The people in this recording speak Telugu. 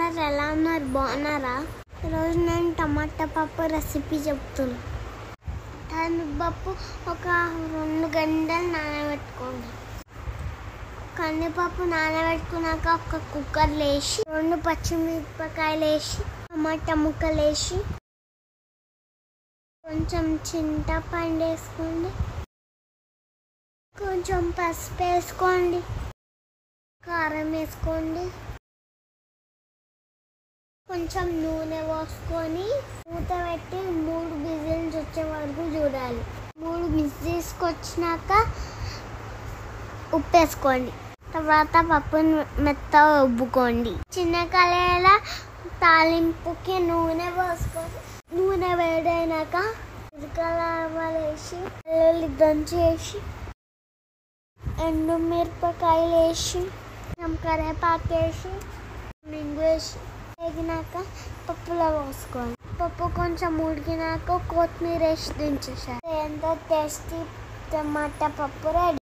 గారు ఎలా ఉన్నారు బాగున్నారా ఈరోజు నేను టమాటా పప్పు రెసిపీ చెప్తున్నా కందిపప్పు ఒక రెండు గంటలు నానబెట్టుకోండి కందిపప్పు నానబెట్టుకున్నాక ఒక కుక్కర్లో వేసి రెండు పచ్చిమిరపకాయలు వేసి టమాటా ముక్కలు వేసి కొంచెం చింతపండు వేసుకోండి కొంచెం పసుపు వేసుకోండి కారం వేసుకోండి కొంచెం నూనె పోసుకొని మూత పెట్టి మూడు విజిల్స్ వచ్చే వరకు చూడాలి మూడు విజిల్స్ వచ్చినాక ఉప్పు వేసుకోండి తర్వాత పప్పును మెత్తగా ఉబ్బుకోండి చిన్న కళాయిల తాలింపుకి నూనె పోసుకొని నూనె వేడైనాక ఇరుకలావాలు వేసి వెల్లుల్లి దంచి వేసి ఎండు మిరపకాయలు వేసి కొంచెం కరివేపాకు వేసి మింగు వేసి వేగినాక పప్పులో పోసుకోండి పప్పు కొంచెం ఉడికినాక కొత్తిమీర వేసి దించేసారు ఎంతో టేస్టీ టమాటా పప్పు రెడీ